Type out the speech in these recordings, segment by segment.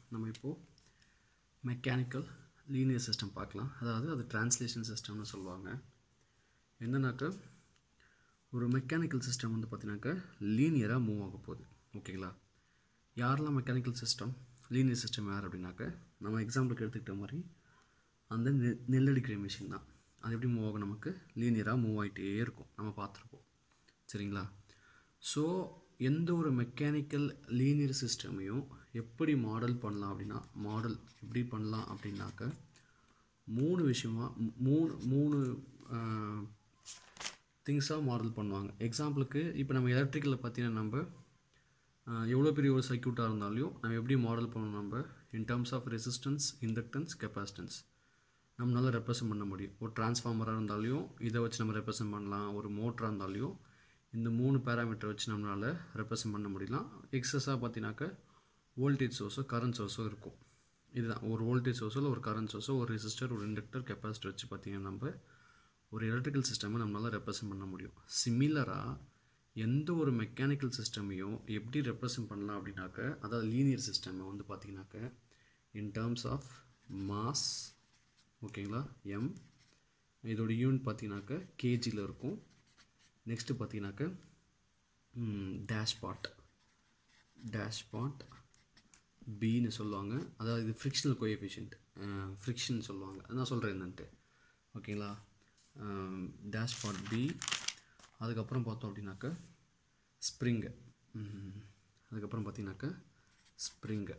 நம்ம இப்போது mechanical linear system பார்க்கலாம் அதாவது அது டிரான்ஸ்லேஷன் சிஸ்டம்னு சொல்லுவாங்க என்னன்னாக்கா ஒரு மெக்கானிக்கல் சிஸ்டம் வந்து பார்த்தீங்கன்னாக்கா லீனியராக மூவ் ஆக போகுது ஓகேங்களா யாரெல்லாம் மெக்கானிக்கல் சிஸ்டம் லீனியர் சிஸ்டம் யார் அப்படின்னாக்க நம்ம எக்ஸாம்பிளுக்கு எடுத்துக்கிட்ட மாதிரி அந்த நெ நெல்லடிக்கிற மிஷின் தான் அது எப்படி மூவ் ஆகும் நமக்கு லீனியராக மூவ் ஆகிட்டே இருக்கும் நம்ம பார்த்துருப்போம் சரிங்களா ஸோ எந்த ஒரு மெக்கானிக்கல் லீனியர் சிஸ்டமையும் எப்படி மாடல் பண்ணலாம் அப்படின்னா மாடல் எப்படி பண்ணலாம் அப்படின்னாக்க மூணு விஷயமா மூ- மூணு மூணு திங்ஸாக மாடல் பண்ணுவாங்க எக்ஸாம்பிளுக்கு இப்போ நம்ம எலக்ட்ரிக்கலில் பார்த்தீங்கன்னா நம்ம ஆஹ், எவ்வளோ பெரிய ஒரு சர்க்யூட்டாக இருந்தாலும் நம்ம எப்படி மாடல் பண்ணணும் நம்ம in terms of resistance inductance capacitance நம்மளால் ரெப்ரசன்ட் பண்ண முடியும் ஒரு டிரான்ஸ்ஃபார்மராக இருந்தாலையும் இதை வச்சு நம்ம ரெப்ரசன்ட் பண்ணலாம் ஒரு மோட்டராக இருந்தாலையும் இந்த மூணு பேராமீட்டர் வச்சு நம்மளால் ரெப்ரசன்ட் பண்ண முடியலாம் எக்ஸஸாக பார்த்தீங்கன்னாக்க வோல்டேஜ் சோர்ஸோ கரண்ட் சோர்ஸோ இருக்கும் இதுதான் ஒரு வோல்டேஜ் சோர்ஸோ இல்லை ஒரு கரண்ட் சோர்ஸோ ஒரு ரெசிஸ்டர் ஒரு இண்டக்டர் கெப்பாசிட்டர் வச்சு பார்த்தீங்கன்னா நம்ம ஒரு எலக்ட்ரிக்கல் சிஸ்டமை நம்மளால் ரெப்ரசன்ட் பண்ண முடியும் சிமிலராக எந்த ஒரு மெக்கானிக்கல் சிஸ்டமையும் எப்படி ரெப்ரசன்ட் பண்ணலாம் அப்படின்னாக்க அதாவது லீனியர் சிஸ்டம் வந்து பார்த்தீங்கன்னாக்க இன் டேர்ம்ஸ் ஆஃப் மாஸ் ஓகேங்களா எம் இதோட யூனிட் பார்த்தீங்கன்னாக்க கேஜியில் இருக்கும் நெக்ஸ்ட்டு பார்த்தீங்கன்னாக்க டேஷ்பாட் டேஷ்பாட் பின்னு சொல்லுவாங்க அதாவது இது ஃப்ரிக்ஷனல் கோஎஃபிஷியன்ட் ஃப்ரிக்ஷன் சொல்லுவாங்க நான் சொல்கிறேன் என்னன்ட்டு ஓகேங்களா டேஷ்பாட் பி அதுக்கப்புறம் பார்த்தோம் அப்படின்னாக்க ஸ்ப்ரிங்கு அதுக்கப்புறம் பார்த்தீங்கன்னாக்க ஸ்ப்ரிங்கு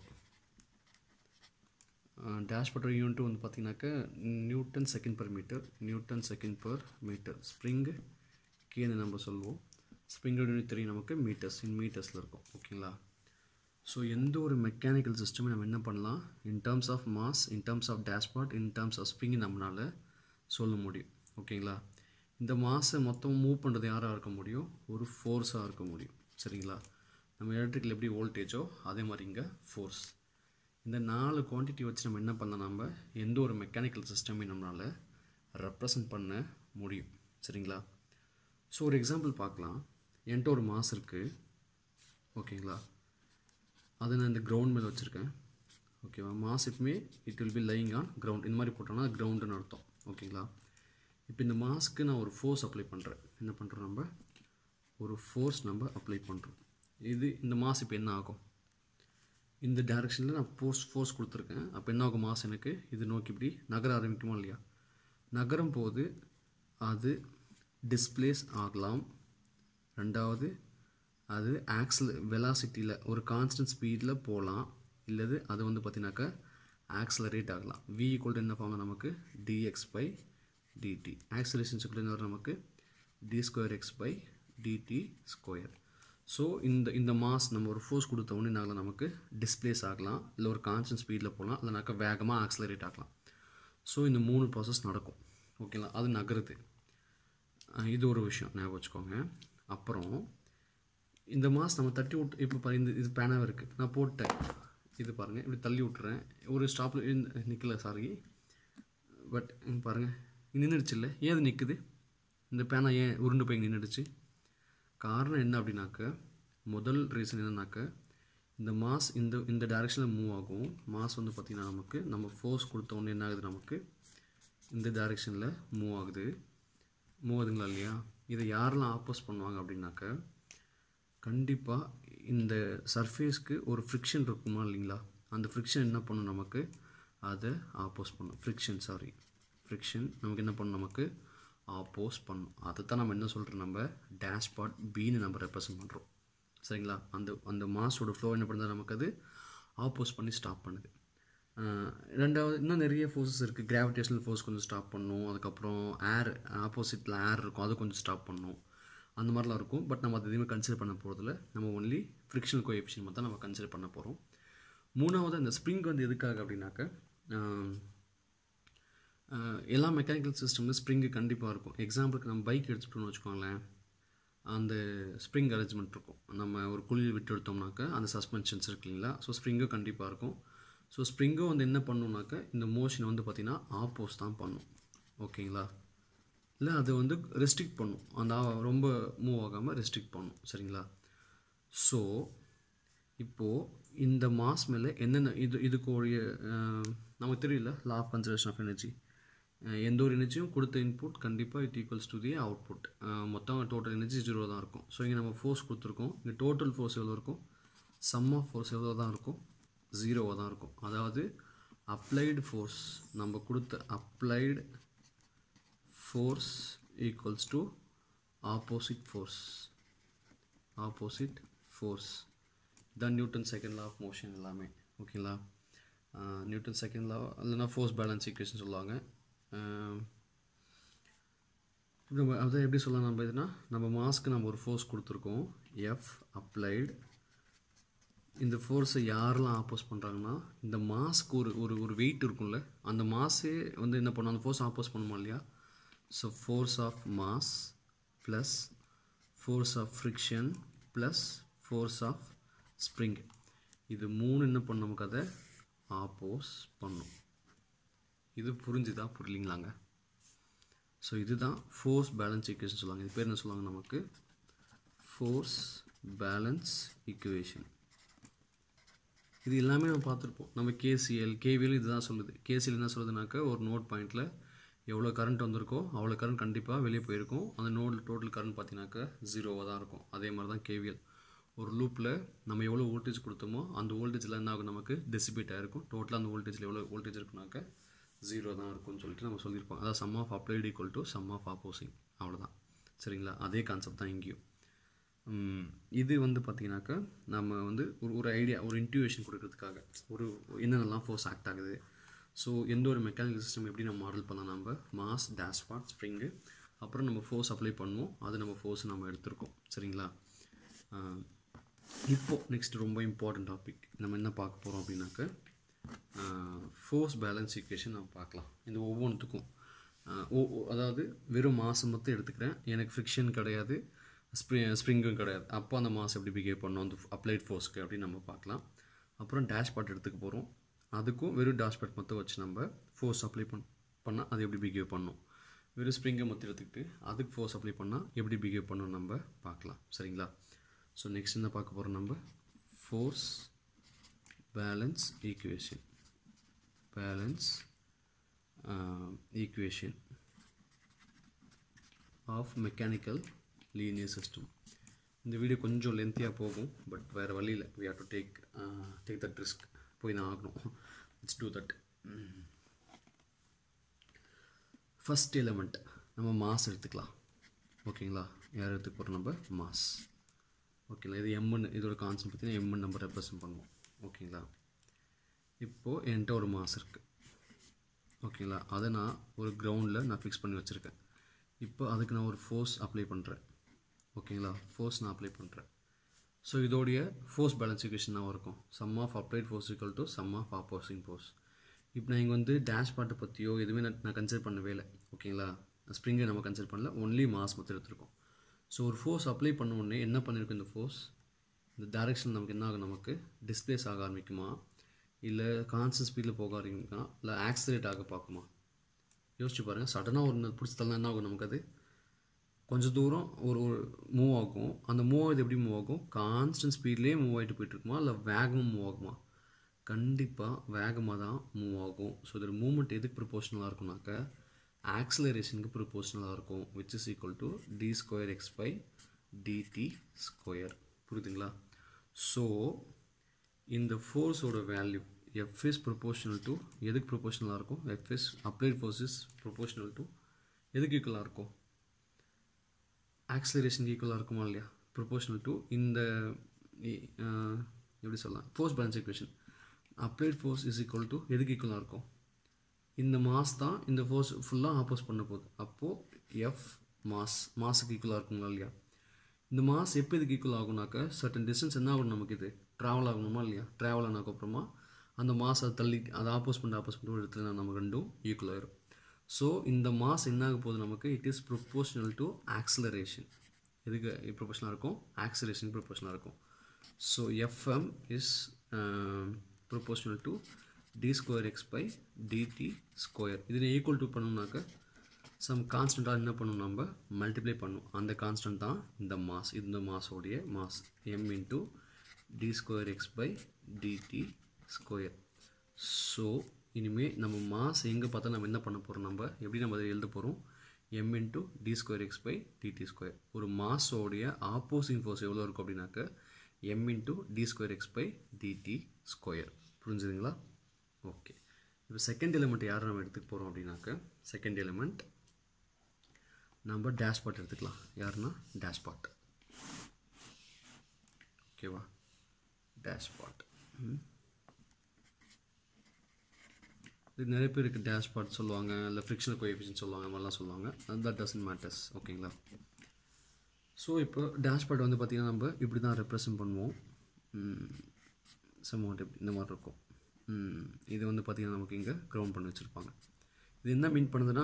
டேஷ்பாட்டோட யூனிட் வந்து பார்த்தீங்கன்னாக்க newton second per metre newton second per metre ஸ்ப்ரிங்கு கீழே நம்ம சொல்லுவோம் ஸ்ப்ரிங்கோட யூனிட் தெரியும் நமக்கு மீட்டர்ஸ் இன் மீட்டர்ஸில் இருக்கும் ஓகேங்களா ஸோ எந்த ஒரு மெக்கானிக்கல் சிஸ்டமும் நம்ம என்ன பண்ணலாம் in terms of mass in terms of dashpot in terms of spring நம்மளால் சொல்ல முடியும் ஓகேங்களா இந்த மாஸை மொத்தம் மூவ் பண்ணுறது யாராக இருக்க முடியும் ஒரு ஃபோர்ஸாக இருக்க முடியும் சரிங்களா நம்ம எலக்ட்ரிக்கல் எப்படி வோல்டேஜோ அதே மாதிரி இங்கே ஃபோர்ஸ் இந்த நாலு குவான்டிட்டி வச்சு நம்ம என்ன பண்ணலாம் நம்ம எந்த ஒரு மெக்கானிக்கல் சிஸ்டமையும் நம்மளால் ரெப்ரசன்ட் பண்ண முடியும் சரிங்களா ஸோ ஒரு எக்ஸாம்பிள் பார்க்கலாம் என்கிட்ட ஒரு மாஸ் இருக்குது ஓகேங்களா அதை நான் இந்த கிரவுண்ட் மேலே வச்சுருக்கேன் ஓகேவா மாஸ் எப்பவுமே it will be lying on ground இந்த மாதிரி போட்டோம்னா கிரவுண்டுன்னு அர்த்தம் ஓகேங்களா இப்போ இந்த மாஸ்க்கு நான் ஒரு ஃபோர்ஸ் அப்ளை பண்ணுறேன் என்ன பண்ணுறோம் நம்ம ஒரு ஃபோர்ஸ் நம்ம அப்ளை பண்ணுறோம் இது இந்த மாஸ் இப்போ என்ன ஆகும் இந்த டைரெக்ஷனில் நான் ஃபோர்ஸ் ஃபோர்ஸ் கொடுத்துருக்கேன் அப்போ என்ன ஆகும் மாஸ் எனக்கு இது நோக்கி இப்படி நகர ஆரம்பிக்குமா இல்லையா நகரும் போது அது டிஸ்ப்ளேஸ் ஆகலாம் ரெண்டாவது அது ஆக்சல் வெலாசிட்டியில் ஒரு கான்ஸ்டன்ட் ஸ்பீடில் போகலாம் இல்லது அது வந்து பார்த்தீங்கன்னாக்கா ஆக்சலரேட் ஆகலாம் v ஈக்குவல் என்ன ஃபார்ம் நமக்கு dx பை டிடி ஆக்சலேஷன் சிக்கல் என்ன வரும் நமக்கு D square X by D T square so இந்த இந்த மாஸ் நம்ம ஒரு ஃபோர்ஸ் கொடுத்த உடனே என்ன ஆகலாம் நமக்கு டிஸ்ப்ளேஸ் ஆகலாம் இல்லை ஒரு கான்ஸ்டன்ட் ஸ்பீடில் போகலாம் இல்லைனாக்கா வேகமாக ஆக்சலரேட் ஆகலாம் ஸோ இந்த மூணு ப்ராசஸ் நடக்கும் ஓகேங்களா அது நகருது அஹ் இது ஒரு விஷயம் ஞாபகம் வச்சுக்கோங்க அப்புறம் இந்த மாஸ் நம்ம தட்டி விட்டு இப்போ பாரு இந்த இது பேனாக இருக்குது நான் போட்டேன் இது பாருங்கள் இப்படி தள்ளி விட்டுறேன் ஒரு ஸ்டாப்பில் நிற்கல சாரி பட் பாருங்கள் நின்றுடுச்சு இல்லை ஏன் அது நிற்குது இந்த பேனா ஏன் உருண்டு போய் நின்றுடுச்சு காரணம் என்ன அப்படின்னாக்க முதல் ரீசன் என்னன்னாக்க இந்த மாஸ் இந்த இந்த டைரெக்ஷனில் மூவ் ஆகும் மாஸ் வந்து பார்த்திங்கன்னா நமக்கு நம்ம ஃபோர்ஸ் கொடுத்த உடனே என்ன ஆகுது நமக்கு இந்த டைரெக்ஷனில் மூவ் ஆகுது மூவ் ஆகுதுங்களா இல்லையா இதை யாரெல்லாம் ஆப்போஸ் பண்ணுவாங்க அப்படின்னாக்க கண்டிப்பாக இந்த சர்ஃபேஸ்க்கு ஒரு ஃப்ரிக்ஷன் இருக்குமா இல்லைங்களா அந்த ஃப்ரிக்ஷன் என்ன பண்ணும் நமக்கு அதை ஆப்போஸ் பண்ணும் ஃப்ரிக்ஷன் சாரி ஃப்ரிக்ஷன் நமக்கு என்ன பண்ணும் நமக்கு ஆப்போஸ் பண்ணும் அதை தான் நம்ம என்ன சொல்கிறோம் நம்ம டேஷ்பாட் பின்னு நம்ம ரெப்ரசன்ட் பண்ணுறோம் சரிங்களா அந்த அந்த மாஸோட ஃப்ளோ என்ன பண்ணுறது நமக்கு அது ஆப்போஸ் பண்ணி ஸ்டாப் பண்ணுது ஆஹ் ரெண்டாவது இன்னும் நிறைய ஃபோர்ஸஸ் இருக்குது கிராவிடேஷனல் ஃபோர்ஸ் கொஞ்சம் ஸ்டாப் பண்ணும் அதுக்கப்புறம் ஏர் ஆப்போசிட்டில் ஏர் இருக்கும் அது கொஞ்சம் ஸ்டாப் பண்ணும் அந்த மாதிரிலாம் இருக்கும் பட் நம்ம அது எதுவுமே கன்சிடர் பண்ண போகிறதில்ல நம்ம ஒன்லி ஃப்ரிக்ஷனல் கோஎஃபிஷியன் மட்டும் நம்ம கன்சிடர் பண்ண போகிறோம் மூணாவது இந்த ஸ்ப்ரிங் வந்து எதுக்காக அப்படின்னாக்க ஆஹ் ஆஹ் எல்லா மெக்கானிக்கல் சிஸ்டம்ல ஸ்ப்ரிங்கு கண்டிப்பாக இருக்கும் எக்ஸாம்பிளுக்கு நம்ம பைக் எடுத்துகிட்டோம்னு வச்சுக்கோங்களேன் அந்த ஸ்ப்ரிங் அரேஞ்ச்மெண்ட் இருக்கும் நம்ம ஒரு குழியில் விட்டு எடுத்தோம்னாக்க அந்த சஸ்பென்ஷன்ஸ் இருக்கு இல்லைங்களா ஸோ ஸ்ப்ரிங்கும் கண்டிப்பாக இருக்கும் ஸோ ஸ்ப்ரிங்கும் வந்து என்ன பண்ணுனாக்க இந்த மோஷனை வந்து பார்த்திங்கன்னா ஆப்போஸ் தான் பண்ணும் ஓகேங்களா இல்லை அது வந்து ரெஸ்ட்ரிக்ட் பண்ணும் அந்த ஆ- ரொம்ப மூவ் ஆகாமல் ரெஸ்ட்ரிக்ட் பண்ணும் சரிங்களா ஸோ இப்போது இந்த மாஸ் மேலே என்னென்ன இது இதுக்குரிய அஹ், நமக்கு தெரியல law of conservation of energy எந்த ஒரு எனர்ஜியும் கொடுத்த இன்புட் கண்டிப்பாக it equals to the output மொத்தம் டோட்டல் எனர்ஜி ஜீரோ தான் இருக்கும் ஸோ இங்கே நம்ம ஃபோர்ஸ் கொடுத்துருக்கோம் இங்கே டோட்டல் ஃபோர்ஸ் எவ்வளோ இருக்கும் சம் ஆஃப் ஃபோர்ஸ் எவ்வளோ தான் இருக்கும் ஜீரோவாக தான் இருக்கும் அதாவது அப்ளைடு ஃபோர்ஸ் நம்ம கொடுத்த applied force equals to opposite force opposite force தான் Newton second law of motion எல்லாமே ஓகேங்களா நியூட்டன் செகண்ட் லா இல்லைனா ஃபோர்ஸ் பேலன்ஸ் ஈக்குவேஷன் சொல்லுவாங்க ஆஹ் இப்ப நம்ம அதை எப்படி சொல்லலாம் நம்ம இதுனா நம்ம மாஸ்க்கு நம்ம ஒரு ஃபோர்ஸ் கொடுத்துருக்கோம் எஃப் அப்ளைடு இந்த ஃபோர்ஸை யாரெல்லாம் ஆப்போஸ் பண்ணுறாங்கன்னா இந்த மாஸ்க்கு ஒரு ஒரு ஒரு வெயிட் இருக்கும்ல அந்த மாஸே வந்து என்ன பண்ணும் அந்த ஃபோர்ஸ் ஆப்போஸ் பண்ணுமா இல்லையா so force of mass plus force of friction plus force of spring இது மூணு என்ன பண்ணும் நமக்கு அதை ஆப்போஸ் பண்ணும் இது புரிஞ்சுதா புரியலிங்களாங்க ஸோ இதுதான் ஃபோர்ஸ் பேலன்ஸ் ஈக்குவேஷன் சொல்லுவாங்க இது பேர் என்ன சொல்லுவாங்க நமக்கு ஃபோர்ஸ் பேலன்ஸ் ஈக்குவேஷன் இது எல்லாமே நம்ம பார்த்துருப்போம் நம்ம கேசிஎல் கேவிஎல் இதுதான் சொல்லுது கேசிஎல் என்ன சொல்லுதுனாக்கா ஒரு நோட் பாயிண்டில் எவ்வளோ கரண்ட் வந்திருக்கோ அவ்வளோ கரண்ட் கண்டிப்பாக வெளியே போயிருக்கும் அந்த நோட் டோட்டல் கரண்ட் பார்த்தீங்கன்னாக்கா ஜீரோவாக தான் இருக்கும் அதே மாதிரி தான் கேவிஎல் ஒரு லூப்பில் நம்ம எவ்வளோ வோல்டேஜ் கொடுத்தோமோ அந்த வோல்டேஜில் என்ன ஆகும் நமக்கு டெசிபேட் ஆகிருக்கும் டோட்டலாக அந்த வோல்டேஜில் எவ்வளோ வோல்டேஜ் இருக்குனாக்கா ஜீரோ தான் இருக்கும்னு சொல்லிட்டு நம்ம சொல்லியிருப்போம் அதான் sum of applied equal to sum of opposing அவ்வளோதான் சரிங்களா அதே கான்செப்ட் தான் இங்கேயும் ம், இது வந்து பார்த்திங்கனாக்கா நம்ம வந்து ஒரு ஒரு ஐடியா ஒரு இன்ட்யூவேஷன் கொடுக்கறதுக்காக ஒரு என்னென்னலாம் ஃபோர்ஸ் ஆக்ட் ஆகுது ஸோ எந்த ஒரு மெக்கானிக்கல் சிஸ்டம் எப்படி நம்ம மாடல் பண்ணலாம் நம்ம மாஸ் டேஷ்பாட் ஸ்ப்ரிங்கு அப்புறம் நம்ம ஃபோர்ஸ் அப்ளை பண்ணுவோம் அது நம்ம ஃபோர்ஸ் நம்ம எடுத்திருக்கோம் சரிங்களா ஆஹ், இப்போ நெக்ஸ்ட் ரொம்ப இம்பார்ட்டன்ட் டாபிக் நம்ம என்ன பார்க்க போகிறோம் அப்படின்னாக்க ஃபோர்ஸ் பேலன்ஸ் ஈக்குவேஷன் நம்ம பார்க்கலாம் இந்த ஒவ்வொன்றுத்துக்கும் ஆஹ், ஓ ஓ- அதாவது வெறும் மாதம் மட்டும் எடுத்துக்கிறேன் எனக்கு ஃப்ரிக்ஷன் கிடையாது ஸ்ப்ரி ஸ்ப்ரிங்கும் கிடையாது அப்போ அந்த மாஸ் எப்படி பிஹேவ் பண்ணோம் அந்த அப்ளைட் ஃபோர்ஸ்க்கு அப்படின்னு நம்ம பார்க்கலாம் அப்புறம் டேஷ்பாட் எடுத்துக்க போகிறோம் அதுக்கும் வெறும் டேஷ்பாட் மட்டும் வச்சு நம்ம ஃபோர்ஸ் அப்ளை பண் பண்ணால் அது எப்படி பிஹேவ் பண்ணும் வெறும் ஸ்ப்ரிங்கை மட்டும் எடுத்துக்கிட்டு அதுக்கு ஃபோர்ஸ் அப்ளை பண்ணால் எப்படி பிஹேவ் பண்ணணும் நம்ம பார்க்கலாம் சரிங்களா ஸோ நெக்ஸ்ட் என்ன பார்க்க போகிறோம் நம்ம force balance equation balance equation of mechanical linear system இந்த வீடியோ கொஞ்சம் லென்த்தியாக போகும் பட் வேறு வழியில் we have to take take that risk போய் தான் ஆகணும் let's do that first element நம்ம மாஸ் எடுத்துக்கலாம் ஓகேங்களா யார் எடுத்துக்க போகிறோம் நம்ம மாஸ் ஓகேங்களா இது எம்என் இதோட கான்செப்ட் பார்த்தீங்கன்னா எம்என் நம்ம ரெப்ரசன்ட் பண்ணுவோம் ஓகேங்களா இப்போது என்கிட்ட ஒரு மாஸ் இருக்குது ஓகேங்களா அதை நான் ஒரு கிரவுண்டில் நான் ஃபிக்ஸ் பண்ணி வச்சுருக்கேன் இப்போ அதுக்கு நான் ஒரு ஃபோர்ஸ் அப்ளை பண்ணுறேன் ஓகேங்களா ஃபோர்ஸ் நான் அப்ளை பண்ணுறேன் ஸோ இதோடைய ஃபோர்ஸ் பேலன்ஸ் ஈக்குவேஷன் தான் இருக்கும் sum of applied force equal to sum of opposing force இப்போ நான் இங்கே வந்து டேஷ் பாட்டை பற்றியோ எதுவுமே நான் நான் கன்சிடர் பண்ணவே இல்லை ஓகேங்களா ஸ்ப்ரிங்கை நம்ம கன்சிடர் பண்ணல ஒன்லி மாஸ் மட்டும் எடுத்திருக்கோம் ஸோ ஒரு ஃபோர்ஸ் அப்ளை பண்ண உடனே என்ன பண்ணியிருக்கும் இந்த ஃபோர்ஸ் இந்த டைரெக்ஷன் நமக்கு என்ன ஆகும் நமக்கு டிஸ்பிளேஸ் ஆக ஆரம்பிக்குமா இல்லை கான்ஸ்டன்ட் ஸ்பீடில் போக ஆரம்பிக்குமா இல்லை ஆக்சிலேட் ஆக பார்க்குமா யோசிச்சு பாருங்கள் சடனாக ஒரு பிடிச்சி தள்ளனா என்ன ஆகும் நமக்கு அது கொஞ்சம் தூரம் ஒரு ஒரு மூவ் ஆகும் அந்த மூவ் ஆகுது எப்படி மூவ் ஆகும் கான்ஸ்டன்ட் ஸ்பீட்லேயே மூவ் ஆகிட்டு போயிட்டுருக்குமா இல்லை வேகமாக மூவ் ஆகுமா கண்டிப்பாக வேகமாக தான் மூவ் ஆகும் ஸோ இதோட மூமெண்ட் எதுக்கு ப்ரொபோஷனலாக இருக்கும்னாக்க ஆக்சலரேஷனுக்கு ப்ரொபோஷனலாக இருக்கும் which is equal to D square X by D T square புரியுதுங்களா ஸோ இந்த ஃபோர்ஸோட value F is proportional to எதுக்கு ப்ரொபோஷனலாக இருக்கும் F is applied force is proportional to எதுக்கு ஈக்குவலாக இருக்கும் ஆக்சலரேஷனுக்கு ஈக்குவலாக இருக்குமா இல்லையா ப்ரொபோஷனல் டு இந்த இ- ஆஹ், எப்படி சொல்லலாம் force balance equation applied force is equal to எதுக்கு ஈக்குவலாக இருக்கும் இந்த மாஸ் தான் இந்த ஃபோர்ஸ் ஃபுல்லாக ஆப்போஸ் பண்ண போகுது அப்போது எஃப் மாஸ் மாஸுக்கு ஈக்குவலாக இருக்குங்களா இல்லையா இந்த மாஸ் எப்போ இதுக்கு ஈக்குவல் ஆகுனாக்க சர்டன் டிஸ்டன்ஸ் என்ன ஆகணும் நமக்கு இது ட்ராவல் ஆகணுமா இல்லையா ட்ராவல் ஆனதுக்கப்புறமா அந்த மாஸ் அதை தள்ளி அதை ஆப்போஸ் பண்ணி ஆப்போஸ் பண்ணி ஒரு இடத்துல நமக்கு ரெண்டும் ஈக்குவல் ஆயிரும் ஸோ இந்த மாஸ் என்ன ஆக போகுது நமக்கு it is proportional to acceleration எதுக்கு ப்ரொபோஷனாக இருக்கும் ஆக்சலரேஷன் ப்ரொபோஷனாக இருக்கும் so FM is proportional to D square X by D T square இதில் ஈக்குவல் டு பண்ணோம்னாக்க சம் கான்ஸ்டண்ட்டாக என்ன பண்ணணும் நம்ம மல்டிப்ளை பண்ணும் அந்த கான்ஸ்டன்ட் தான் இந்த மாஸ் இந்த மாஸோடைய mass M into D square X by D T square so இனிமேல் நம்ம மாஸ் எங்கே பார்த்தா நம்ம என்ன பண்ண போகிறோம் நம்ம எப்படி நம்ம அதை எழுத போகிறோம் M into D square X by D T square ஒரு மாஸோடைய ஆப்போசிட் ஃபோர்ஸ் எவ்வளோ இருக்கும் அப்படின்னாக்க M into D square X by D T square புரிஞ்சுதுங்களா ஓகே இப்போ செகண்ட் எலிமெண்ட் யார் நம்ம எடுத்துக்க போகிறோம் அப்படின்னாக்க செகண்ட் எலிமெண்ட் நம்ம டேஷ்பாட் எடுத்துக்கலாம் யாருன்னா டேஷ்பாட் ஓகேவா டேஷ்பாட் இது நிறைய பேருக்கு டேஷ்பாட் சொல்லுவாங்க இல்லை ஃப்ரிக்ஷனல் கோஎஃபிஷியன் சொல்லுவாங்க அந்த மாதிரிலாம் சொல்லுவாங்க தட் டசன்ட் மேட்டர்ஸ் ஓகேங்களா ஸோ இப்போ டேஷ்பாட் வந்து பார்த்திங்கன்னா நம்ம இப்படி தான் ரெப்ரசன்ட் பண்ணுவோம் சமௌண்ட் இப்படி இந்த மாதிரி இருக்கும் ம், இது வந்து பார்த்திங்கன்னா நமக்கு இங்கே க்ரௌண்ட் பண்ணி வச்சுருப்பாங்க இது என்ன மீன் பண்ணுதுன்னா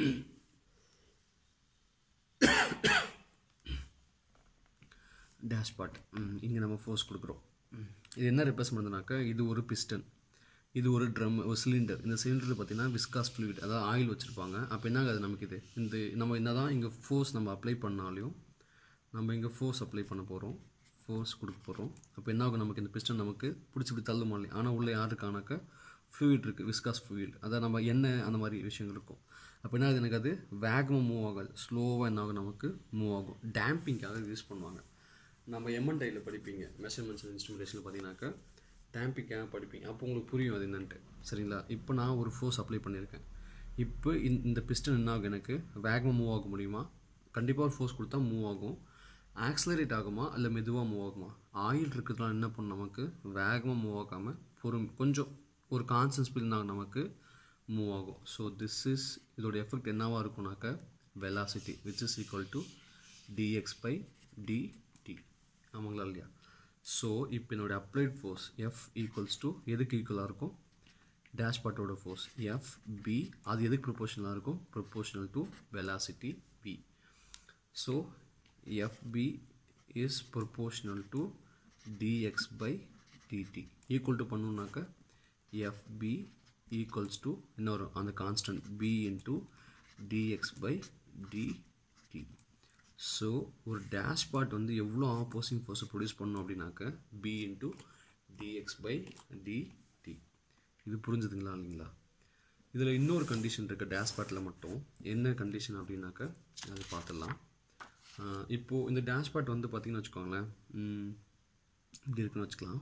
டேஷ்பாட் இங்கே நம்ம ஃபோர்ஸ் கொடுக்குறோம் ம். இது என்ன ரெப்ரசன்ட் பண்ணுதுனாக்கா இது ஒரு பிஸ்டன் இது ஒரு ட்ரம் ஒரு சிலிண்டர் இந்த சிலிண்டரில் பார்த்தீங்கன்னா விஸ்காஸ் ஃப்ளூயிட் அதாவது ஆயில் வச்சுருப்பாங்க அப்போ என்ன ஆகுது நமக்கு இது இந்த நம்ம என்ன தான் இங்கே ஃபோர்ஸ் நம்ம அப்ளை பண்ணாலையும் நம்ம இங்கே ஃபோர்ஸ் அப்ளை பண்ண போகிறோம் ஃபோர்ஸ் கொடுக்க போகிறோம் அப்போ என்ன ஆகும் நமக்கு இந்த பிஸ்டன் நமக்கு பிடிச்சி இப்படி தள்ளுமா இல்லையா ஆனால் உள்ளே யார் இருக்கானாக்கா ஃப்ளூயிட் இருக்குது விஸ்காஸ் ஃப்ளூயிட் அதான் நம்ம எண்ணெய் அந்த மாதிரி விஷயங்கள் இருக்கும் அப்போ என்ன ஆகுது எனக்கு அது வேகமாக மூவ் ஆகாது ஸ்லோவாக என்ன ஆகும் நமக்கு மூவ் ஆகும் டேம்பிங்காக யூஸ் பண்ணுவாங்க நம்ம எம்என்டையில் படிப்பீங்க மெஷர்மெண்ட்ஸ் இன்ஸ்ட்ருமெண்டேஷனில் பார்த்தீங்கன்னாக்கா டேம்பிங்காக படிப்பீங்க அப்போ உங்களுக்கு புரியும் அது என்னன்ட்டு சரிங்களா இப்போ நான் ஒரு ஃபோர்ஸ் அப்ளை பண்ணியிருக்கேன் இப்போ இந்த இந்த பிஸ்டன் என்ன ஆகும் எனக்கு வேகமாக மூவ் ஆக முடியுமா கண்டிப்பாக ஒரு ஃபோர்ஸ் கொடுத்தா மூவ் ஆகும் ஆக்ஸலரேட் ஆகுமா இல்லை மெதுவாக மூவ் ஆகுமா ஆயில் இருக்கிறதுனால என்ன பண்ணும் நமக்கு வேகமாக மூவ் ஆகாமல் பொறும் கொஞ்சம் ஒரு கான்ஸ்டன்ட் ஸ்பீட் ஆகும் நமக்கு மூவ் ஆகும் ஸோ திஸ் இஸ் இதோட எஃபெக்ட் என்னவாக இருக்கும்னாக்க velocity which is equal to D X by D T ஆமாங்களா இல்லையா ஸோ இப்போ என்னோட applied force F equals to எதுக்கு ஈக்குவலாக இருக்கும் டேஷ்பாட்டோட ஃபோர்ஸ் எஃப் பி அது எதுக்கு ப்ரொபோஷனலாக இருக்கும் proportional to velocity B so fb is proportional to dx by dt equal to பண்ணோம்னாக்க fb equals to என்ன வரும் அந்த constant b into dx by dt ஸோ ஒரு டேஷ்பாட் வந்து எவ்வளோ ஆப்போசிங் ஃபோர்ஸை ப்ரொடியூஸ் பண்ணோம் அப்படின்னாக்க b into dx by dt இது புரிஞ்சுதுங்களா இல்லைங்களா இதில் இன்னொரு கண்டிஷன் இருக்குது டேஷ்பாட்டில் மட்டும் என்ன கண்டிஷன் அப்படின்னாக்க அது பார்த்துடலாம் ஆஹ் இப்போ இந்த டேஷ்பாட் வந்து பார்த்தீங்கன்னு வச்சுக்கோங்களேன் ம், இப்படி இருக்குன்னு வச்சுக்கலாம்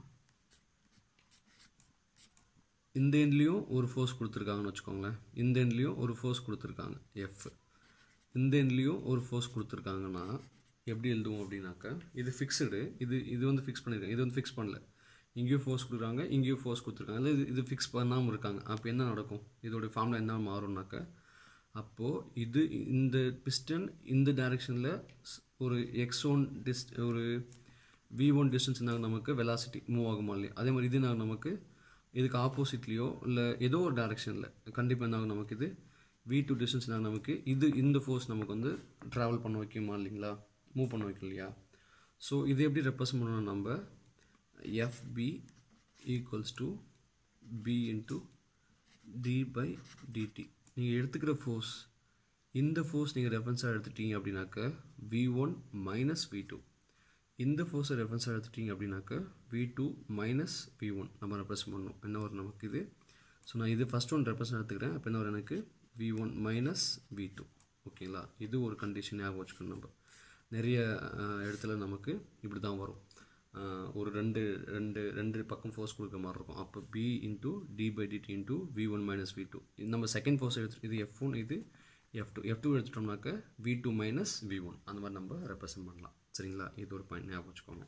இந்த எண்ட்லேயும் ஒரு ஃபோர்ஸ் கொடுத்துருக்காங்கன்னு வச்சுக்கோங்களேன் இந்த எண்ட்லேயும் ஒரு ஃபோர்ஸ் கொடுத்துருக்காங்க எஃப் இந்த எண்ட்லேயும் ஒரு ஃபோர்ஸ் கொடுத்துருக்காங்கன்னா எப்படி எழுதுவோம் அப்படின்னாக்கா இது ஃபிக்ஸ்டு இது இது வந்து ஃபிக்ஸ் பண்ணியிருக்காங்க இது வந்து ஃபிக்ஸ் பண்ணல இங்கேயும் ஃபோர்ஸ் கொடுக்குறாங்க இங்கேயும் ஃபோர்ஸ் கொடுத்துருக்காங்க இல்லை இது இது ஃபிக்ஸ் பண்ணாமல் இருக்காங்க அப்போ என்ன நடக்கும் இதோடைய ஃபார்முலா என்ன மாறும்னாக்கா அப்போது இது இந்த பிஸ்டன் இந்த டைரெக்ஷனில் ஒரு எக்ஸ் ஒன் டிஸ் ஒரு வி ஒன் டிஸ்டன்ஸ் என்ன நமக்கு வெலாசிட்டி மூவ் ஆகுமா இல்லையா அதே மாதிரி இது என்ன நமக்கு இதுக்கு ஆப்போசிட்லேயோ இல்லை ஏதோ ஒரு டைரெக்ஷனில் கண்டிப்பாக என்ன ஆகும் நமக்கு இது வி டூ டிஸ்டன்ஸ் என்ன நமக்கு இது இந்த ஃபோர்ஸ் நமக்கு வந்து ட்ராவல் பண்ண வைக்குமா இல்லைங்களா மூவ் பண்ண வைக்கும் இல்லையா ஸோ இது எப்படி ரெப்ரசன்ட் பண்ணணும் நம்ம F B equals to B into D by D T நீங்கள் எடுத்துக்கிற ஃபோர்ஸ் இந்த ஃபோர்ஸ் நீங்கள் ரெஃபரன்ஸாக எடுத்துட்டீங்க அப்படின்னாக்க V one minus V two இந்த ஃபோர்ஸை ரெஃபரன்ஸாக எடுத்துட்டீங்க அப்படின்னாக்க V two minus V one நம்ம ரெப்ரசன்ட் பண்ணணும் என்ன வரும் நமக்கு இது ஸோ நான் இது ஃபஸ்ட் ஒன் ரெப்ரசன்ட் எடுத்துக்கிறேன் அப்போ என்ன வரும் எனக்கு V one minus V two ஓகேங்களா இது ஒரு கண்டிஷன் ஞாபகம் வச்சுக்கணும் நம்ம நிறைய அஹ், இடத்துல நமக்கு இப்படி தான் வரும் அஹ், ஒரு ரெண்டு ரெண்டு ரெண்டு பக்கம் ஃபோர்ஸ் கொடுக்குற மாதிரி இருக்கும் அப்போ B into D by D T into V one minus V two நம்ம செகண்ட் ஃபோர்ஸ் எடுத்து இது எஃப் ஒன் இது எஃப் டூ எஃப் டூ எடுத்துட்டோம்னாக்க V two minus V one அந்த மாதிரி நம்ம ரெப்ரசன்ட் பண்ணலாம் சரிங்களா இது ஒரு பாயிண்ட் ஞாபகம் வச்சுக்கோங்க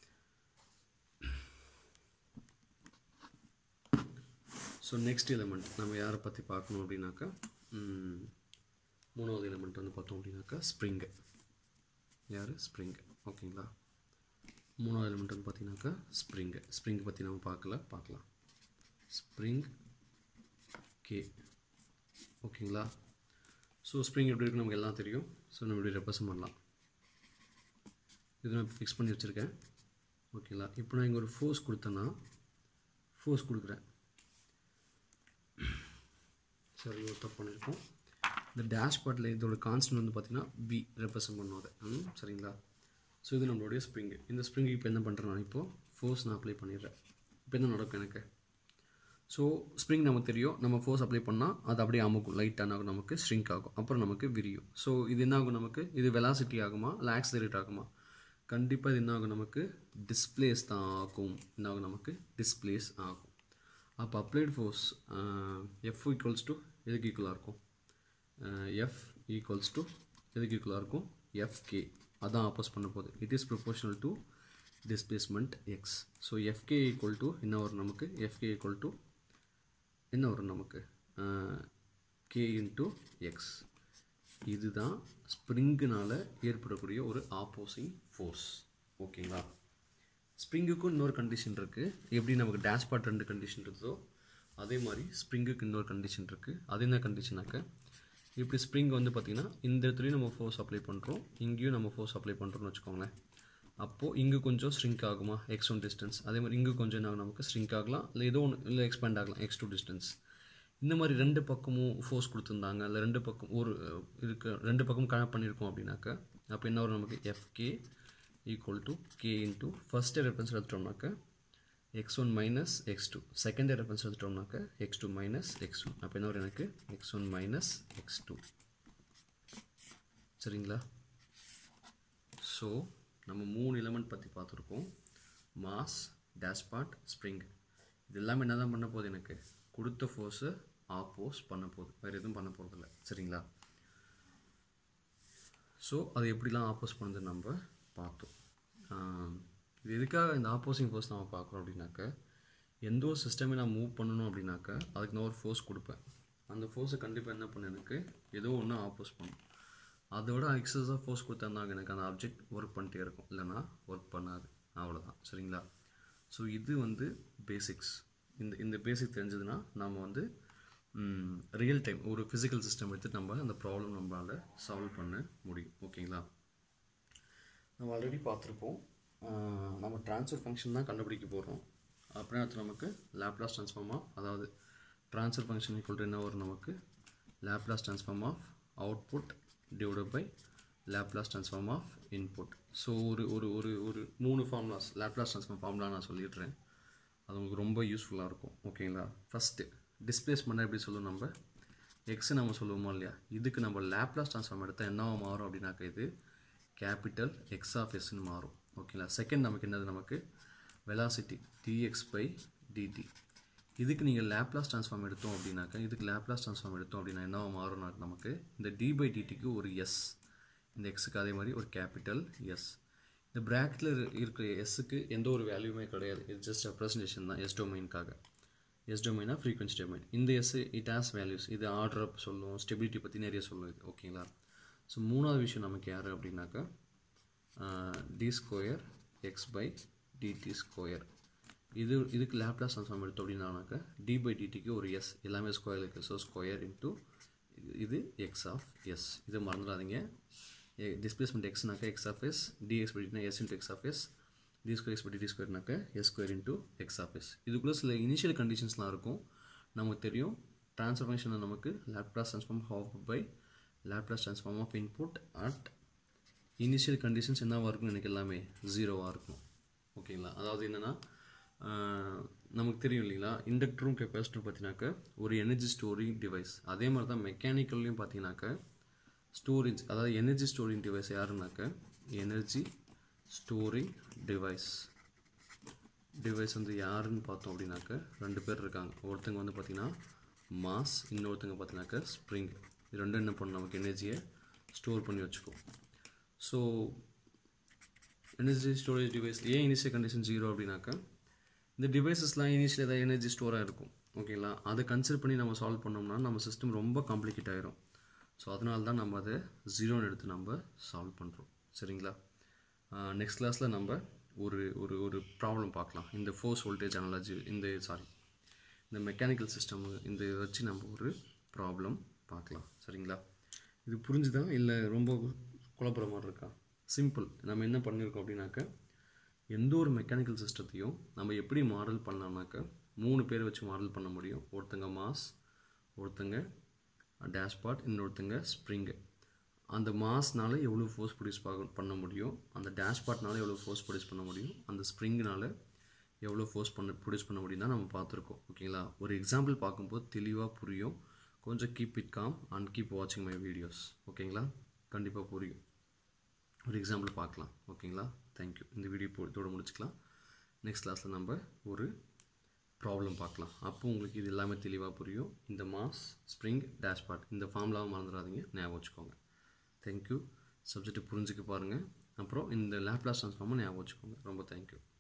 ஸோ நெக்ஸ்ட் எலிமெண்ட் நம்ம யாரை பற்றி பார்க்கணும் அப்படின்னாக்கா ம், மூணாவது எலிமெண்ட் வந்து பார்த்தோம் அப்படின்னாக்கா ஸ்ப்ரிங்கு யார் ஸ்ப்ரிங் ஓகேங்களா மூணாவது எலிமெண்ட் வந்து பார்த்தீங்கன்னாக்கா ஸ்ப்ரிங்கு ஸ்ப்ரிங் பற்றி நம்ம பார்க்கல பார்க்கலாம் ஸ்ப்ரிங் கே ஓகேங்களா ஸோ ஸ்ப்ரிங் எப்படி இருக்கு நமக்கு எல்லாம் தெரியும் ஸோ நம்ம இப்படி ரெப்ரசன்ட் பண்ணலாம் இது நான் ஃபிக்ஸ் பண்ணி வச்சுருக்கேன் ஓகேங்களா இப்போ நான் இங்கே ஒரு ஃபோர்ஸ் கொடுத்தேன்னா ஃபோர்ஸ் கொடுக்குறேன் சரி ஒரு தப்பு பண்ணியிருக்கோம் இந்த டேஷ்பாட்டில் இதோட கான்ஸ்டன்ட் வந்து பார்த்தீங்கன்னா பி ரெப்ரசன்ட் பண்ணும் அதை ம், சரிங்களா ஸோ இது நம்மளுடைய ஸ்ப்ரிங்கு இந்த ஸ்ப்ரிங்கு இப்போ என்ன பண்ணுறேன் நான் இப்போது ஃபோர்ஸ் நான் அப்ளை பண்ணிடுறேன் இப்போ என்ன நடக்கும் எனக்கு ஸோ ஸ்ப்ரிங் நமக்கு தெரியும் நம்ம ஃபோர்ஸ் அப்ளை பண்ணால் அது அப்படியே அமுக்கும் லைட்டாக நமக்கு ஸ்ட்ரிங்க் ஆகும் அப்புறம் நமக்கு விரியும் ஸோ இது என்ன ஆகும் நமக்கு இது வெலாசிட்டி ஆகுமா இல்லை ஆக்சிலரேட் ஆகுமா கண்டிப்பாக இது என்ன ஆகும் நமக்கு டிஸ்பிளேஸ் தான் ஆகும் என்ன ஆகும் நமக்கு டிஸ்பிளேஸ் ஆகும் அப்போ applied force F equals to எதுக்கு ஈக்குவலாக இருக்கும் எஃப் ஈக்குவல்ஸ் டு எதுக்கு ஈக்குவலாக இருக்கும் எஃப்கே அதான் ஆப்போஸ் பண்ண போகுது it is proportional to displacement X so F K equal to என்ன வரும் நமக்கு எஃப்கே ஈக்குவல் டு என்ன வரும் நமக்கு கே இன்ட்டு எக்ஸ் இதுதான் ஸ்ப்ரிங்குனால் ஏற்படக்கூடிய ஒரு ஆப்போசிங் ஃபோர்ஸ் ஓகேங்களா ஸ்ப்ரிங்குக்கும் இன்னொரு கண்டிஷன் இருக்குது எப்படி நமக்கு டேஷ்பாட் ரெண்டு கண்டிஷன் இருக்குதோ அதே மாதிரி ஸ்ப்ரிங்குக்கு இன்னொரு கண்டிஷன் இருக்குது அது என்ன கண்டிஷனாக்க இப்படி ஸ்ப்ரிங் வந்து பார்த்திங்கன்னா இந்த இடத்துலையும் நம்ம ஃபோர்ஸ் அப்ளை பண்ணுறோம் இங்கேயும் நம்ம ஃபோர்ஸ் அப்ளை பண்ணுறோம்னு வச்சுக்கோங்களேன் அப்போது இங்கே கொஞ்சம் ஸ்ட்ரிங்க் ஆகுமா எக்ஸ் ஒன் டிஸ்டன்ஸ் அதே மாதிரி இங்கே கொஞ்சம் என்ன ஆகும் நமக்கு ஸ்ட்ரிங்க் ஆகலாம் இல்லை ஏதோ ஒன்று இல்லை எக்ஸ்பேண்ட் ஆகலாம் எக்ஸ் டூ டிஸ்டன்ஸ் இந்த மாதிரி ரெண்டு பக்கமும் ஃபோர்ஸ் கொடுத்துருந்தாங்க இல்லை ரெண்டு பக்கம் ஒரு இருக்க ரெண்டு பக்கமும் கனெக்ட் பண்ணியிருக்கோம் அப்படின்னாக்கா அப்போ என்ன வரும் நமக்கு F K equal to K into first reference எடுத்துட்டோம்னாக்க X one minus X two second reference எடுத்துட்டோம்னாக்க X two minus X two அப்போ என்ன வரும் எனக்கு X one minus X two சரிங்களா ஸோ நம்ம மூணு எலமெண்ட் பற்றி பார்த்துருக்கோம் மாஸ் டேஷ்பாட் ஸ்ப்ரிங் இது எல்லாமே என்ன தான் பண்ண போகுது எனக்கு கொடுத்த ஃபோர்ஸை ஆப்போஸ் பண்ண போகுது வேறு எதுவும் பண்ண போகிறதில்ல சரிங்களா ஸோ அது எப்படிலாம் ஆப்போஸ் பண்ணுது நம்ம பார்த்தோம் இது எதுக்காக இந்த ஆப்போசிங் ஃபோர்ஸ் நம்ம பார்க்குறோம் அப்படின்னாக்க எந்த ஒரு சிஸ்டமே நான் மூவ் பண்ணணும் அப்படின்னாக்க அதுக்கு நான் ஒரு ஃபோர்ஸ் கொடுப்பேன் அந்த ஃபோர்ஸை கண்டிப்பாக என்ன பண்ண எனக்கு ஏதோ ஒன்று ஆப்போஸ் பண்ணும் அதோட எக்ஸஸாக ஃபோர்ஸ் கொடுத்தாங்க எனக்கு அந்த ஆப்ஜெக்ட் ஒர்க் பண்ணிட்டே இருக்கும் இல்லைனா ஒர்க் பண்ணாது அவ்வளோதான் சரிங்களா ஸோ இது வந்து பேசிக்ஸ் இந்த இந்த பேசிக் தெரிஞ்சதுன்னா நம்ம வந்து ரியல் டைம் ஒரு ஃபிசிக்கல் சிஸ்டம் எடுத்துட்டு நம்ம அந்த ப்ராப்ளம் நம்மளால் சால்வ் பண்ண முடியும் ஓகேங்களா நம்ம ஆல்ரெடி பார்த்துருப்போம் நம்ம ட்ரான்ஸ்ஃபர் ஃபங்க்ஷன் தான் கண்டுபிடிக்க போகிறோம் அப்புறம் அடுத்து நமக்கு லேப்லாஸ் ட்ரான்ஸ்ஃபார்மாக அதாவது ட்ரான்ஸ்ஃபர் ஃபங்க்ஷன் ஈக்குவல் என்ன வரும் நமக்கு Laplace transform of output divided by Laplace transform of input so ஒரு ஒரு ஒரு ஒரு மூணு ஃபார்முலாஸ் லேப்லாஸ் ட்ரான்ஸ்ஃபார்ம் ஃபார்முலா நான் சொல்லிடுறேன் அது உங்களுக்கு ரொம்ப யூஸ்ஃபுல்லாக இருக்கும் ஓகேங்களா ஃபஸ்ட்டு டிஸ்பிளேஸ்மெண்ட் எப்படி சொல்லுவோம் நம்ம எக்ஸ் நம்ம சொல்லுவோமா இல்லையா இதுக்கு நம்ம லேப்லாஸ் ட்ரான்ஸ்ஃபார்ம் எடுத்தால் என்னவா மாறும் அப்படின்னாக்க இது கேபிட்டல் எக்ஸ் ஆஃப் எஸ்ன்னு மாறும் ஓகேங்களா செகண்ட் நமக்கு என்னது நமக்கு வெலாசிட்டி டிஎக்ஸ் பை டிடி இதுக்கு நீங்கள் லேப்லாஸ் ட்ரான்ஸ்ஃபார்ம் எடுத்தோம் அப்படின்னாக்கா இதுக்கு லேப்லாஸ் ட்ரான்ஸ்ஃபார்ம் எடுத்தோம் அப்படின்னா என்னவா மாறும் நமக்கு இந்த டி பை டிடிக்கு ஒரு எஸ் இந்த எக்ஸுக்கு அதே மாதிரி ஒரு கேபிட்டல் எஸ் இந்த ப்ராக்கெட்டில் இருக்கிற எஸ்ஸுக்கு எந்த ஒரு வேல்யூமே கிடையாது இது ஜஸ்ட் ரெப்ரஸன்டேஷன் தான் எஸ் டொமைனுக்காக எஸ் டொமைனா ஃப்ரீக்வன்சி டொமைன் இந்த எஸ் இட் ஹாஸ் வேல்யூஸ் இது ஆர்டர் அப் சொல்லும் ஸ்டெபிலிட்டி பற்றி நிறைய சொல்லும் இது ஓகேங்களா ஸோ மூணாவது விஷயம் நமக்கு யார் அப்படின்னாக்கா D square X by D T square இது இதுக்கு லேப்லாஸ் ட்ரான்ஸ்ஃபார்ம் எடுத்தோம் அப்படின்னாக்கா டி பை டிடிக்கு ஒரு எஸ் எல்லாமே ஸ்கொயர் இருக்குது ஸோ ஸ்கொயர் இன்ட்டு இது எக்ஸ் ஆஃப் எஸ் இதை மறந்துடாதீங்க டிஸ்பிளேஸ்மெண்ட் எக்ஸ்னாக்கா X of S D X by டினா S into X of S D square X by D ஸ்கொயர்னாக்கா S square into X of S இதுக்குள்ளே சில இனிஷியல் கண்டிஷன்ஸ்லாம் இருக்கும் நமக்கு தெரியும் ட்ரான்ஸ்ஃபர் ஃபங்க்ஷனில் நமக்கு Laplace transform of by Laplace transform of input at initial conditions என்னவாக இருக்கும் எனக்கு எல்லாமே ஜீரோவாக இருக்கும் ஓகேங்களா அதாவது என்னென்னா நமக்கு தெரியும் இல்லைங்களா இண்டக்டரும் கெப்பாசிட்டரும் பார்த்தீங்கன்னாக்கா ஒரு எனர்ஜி ஸ்டோரிங் டிவைஸ் அதே மாதிரி தான் மெக்கானிக்கல்லையும் பார்த்தீங்கன்னாக்கா ஸ்டோரேஜ் அதாவது எனர்ஜி ஸ்டோரிங் டிவைஸ் யாருனாக்க எனர்ஜி ஸ்டோரிங் டிவைஸ் டிவைஸ் வந்து யாருன்னு பார்த்தோம் அப்படின்னாக்க ரெண்டு பேர் இருக்காங்க ஒருத்தங்க வந்து பார்த்திங்கன்னா மாஸ் இன்னொருத்தங்க பார்த்தீங்கன்னாக்கா ஸ்ப்ரிங் இது ரெண்டும் என்ன பண்ணும் நமக்கு எனர்ஜியை ஸ்டோர் பண்ணி வச்சுக்கும் ஸோ எனர்ஜி ஸ்டோரேஜ் டிவைஸ் ஏன் இனிஷியல் கண்டிஷன் ஜீரோ அப்படின்னாக்கா இந்த டிவைசஸ்லாம் இனிஷியல் ஏதாவது எனர்ஜி ஸ்டோராக இருக்கும் ஓகேங்களா அதை கன்சிடர் பண்ணி நம்ம சால்வ் பண்ணோம்னா நம்ம சிஸ்டம் ரொம்ப காம்ப்ளிகேட் ஆயிரும் ஸோ அதனால தான் நம்ம அதை ஜீரோன்னு எடுத்து நம்ம சால்வ் பண்ணுறோம் சரிங்களா நெக்ஸ்ட் கிளாஸில் நம்ம ஒரு ஒரு ஒரு ப்ராப்ளம் பார்க்கலாம் இந்த ஃபோர்ஸ் வோல்டேஜ் அனாலஜி இந்த சாரி இந்த மெக்கானிக்கல் சிஸ்டம் இந்த வச்சு நம்ம ஒரு ப்ராப்ளம் பார்க்கலாம் சரிங்களா இது புரிஞ்சுதா இல்லை ரொம்ப குழப்புற மாதிரி இருக்கா சிம்பிள் நம்ம என்ன பண்ணியிருக்கோம் அப்படின்னாக்க எந்த ஒரு மெக்கானிக்கல் சிஸ்டத்தையும் நம்ம எப்படி மாடல் பண்ணலாம்னாக்க மூணு பேர் வச்சு மாடல் பண்ண முடியும் ஒருத்தங்க மாஸ் ஒருத்தங்க டேஷ்பாட் இன்னொருத்தங்க ஸ்ப்ரிங்கு அந்த மாஸ்னால எவ்வளோ ஃபோர்ஸ் ப்ரொடியூஸ் பண்ண முடியும் அந்த டேஷ்பாட்னால எவ்வளோ ஃபோர்ஸ் ப்ரொடியூஸ் பண்ண முடியும் அந்த ஸ்ப்ரிங்னால எவ்வளோ ஃபோர்ஸ் பண்ண ப்ரொடியூஸ் பண்ண முடியும் தான் நம்ம பார்த்துருக்கோம் ஓகேங்களா ஒரு எக்ஸாம்பிள் பார்க்கும்போது தெளிவாக புரியும் கொஞ்சம் keep it calm and keep வாட்சிங் மை வீடியோஸ் ஓகேங்களா கண்டிப்பாக புரியும் ஒரு எக்ஸாம்பிள் பார்க்கலாம் ஓகேங்களா தேங்க்யூ இந்த வீடியோ இப்போ இதோட முடிச்சுக்கலாம் நெக்ஸ்ட் கிளாஸில் நம்ம ஒரு ப்ராப்ளம் பார்க்கலாம் அப்போ உங்களுக்கு இது எல்லாமே தெளிவாக புரியும் இந்த மாஸ் ஸ்ப்ரிங் டேஷ்பாட் இந்த ஃபார்ம்லாவும் மறந்துடாதீங்க ஞாபகம் வச்சுக்கோங்க தேங்க்யூ சப்ஜெக்ட் புரிஞ்சுக்க பாருங்கள் அப்புறம் இந்த லேப்லாஸ் ட்ரான்ஸ்ஃபார்மை ஞாபகம் வச்சுக்கோங்க ரொம்ப தேங்க்யூ